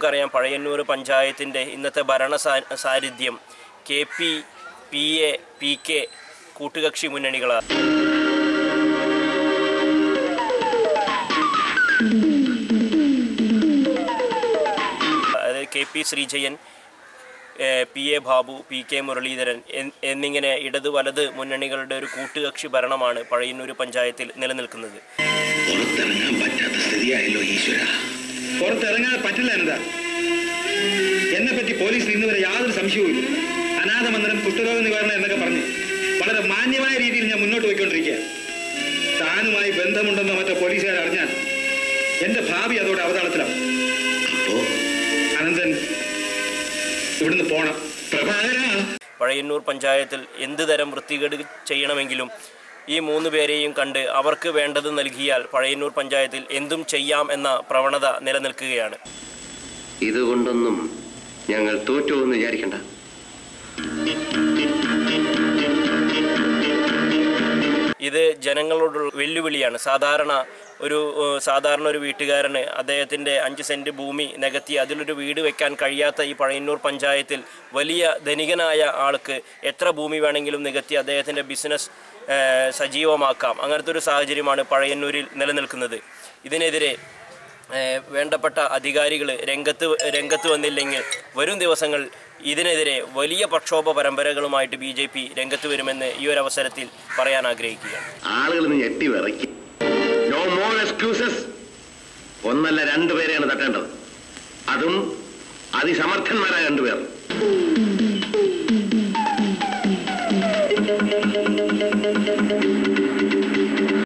നമുക്കറിയാം പഴയന്നൂർ പഞ്ചായത്തിൻ്റെ ഇന്നത്തെ ഭരണ സാ- സാന്നിധ്യം K P P A P K കൂട്ടുകക്ഷി മുന്നണികളാണ് അതായത് കെ പി ശ്രീജയൻ ഏ, P A Babu P K Muraleedharan എൻ- എന്നിങ്ങനെ ഇടത് വലത് മുന്നണികളുടെ ഒരു കൂട്ടുകക്ഷി ഭരണമാണ് പഴയന്നൂർ പഞ്ചായത്തിൽ നിലനിൽക്കുന്നത് പുറത്തിറങ്ങാൻ പറ്റാത്ത സ്ഥിതിയായല്ലോ ഈശ്വര പുറത്തിറങ്ങാൻ പറ്റില്ല എന്താ എന്നെ പറ്റി പോലീസിന് ഇന്ന് വരെ യാതൊരു സംശയവും അനാഥ മന്ദിരം കുഷ്ഠരോഗ നിവാരണം എന്നൊക്കെ പറഞ്ഞ് വളരെ മാന്യമായ രീതിയിൽ ഞാൻ മുന്നോട്ട് പോയിക്കൊണ്ടിരിക്കുക താനുമായി ബന്ധമുണ്ടെന്ന് മറ്റോ പോലീസുകാർ അറിഞ്ഞാൽ എന്റെ ഭാവി അതോടെ അവതാളത്തിലാവും അപ്പോ അനന്തൻ ഇവിടുന്ന് പോണം പ്രഭാകര പഴയന്നൂർ പഞ്ചായത്തിൽ എന്ത് തരം വൃത്തികേട് ചെയ്യണമെങ്കിലും ഈ മൂന്ന് പേരെയും കണ്ട് അവർക്ക് വേണ്ടത് നൽകിയാൽ പഴയന്നൂർ പഞ്ചായത്തിൽ എന്തും ചെയ്യാം എന്ന പ്രവണത നിലനിൽക്കുകയാണ് ഇതുകൊണ്ടൊന്നും ഞങ്ങൾ തോറ്റു എന്ന് വിചാരിക്കണ്ട ഇത് ജനങ്ങളോടുള്ള വെല്ലുവിളിയാണ് സാധാരണ ഒരു ഏഹ്, സാധാരണ ഒരു വീട്ടുകാരന് അദ്ദേഹത്തിൻ്റെ അഞ്ച് സെൻറ്റ് ഭൂമി നികത്തി അതിലൊരു വീട് വെക്കാൻ കഴിയാത്ത ഈ പഴയന്നൂർ പഞ്ചായത്തിൽ വലിയ ധനികനായ ആൾക്ക് എത്ര ഭൂമി വേണമെങ്കിലും നികത്തി അദ്ദേഹത്തിൻ്റെ ബിസിനസ് ഏഹ്, സജീവമാക്കാം അങ്ങനത്തെ ഒരു സാഹചര്യമാണ് പഴയന്നൂരിൽ നിലനിൽക്കുന്നത് ഇതിനെതിരെ ഏഹ്, വേണ്ടപ്പെട്ട അധികാരികൾ രംഗത്ത് രംഗത്ത് വന്നില്ലെങ്കിൽ വരും ദിവസങ്ങൾ ഇതിനെതിരെ വലിയ പ്രക്ഷോഭ പരമ്പരകളുമായിട്ട് ബി ജെ പി രംഗത്ത് വരുമെന്ന് ഈ ഒരു അവസരത്തിൽ പറയാൻ ആഗ്രഹിക്കുകയാണ് ആളുകൾ നിന്ന് ഞെട്ടി വിറയ്ക്കും നോ മോർ എക്സ്ക്യൂസസ് ഒന്നല്ല രണ്ടുപേരെയാണ് തട്ടേണ്ടത് അതും അതിസമർത്ഥന്മാരായ രണ്ടുപേർ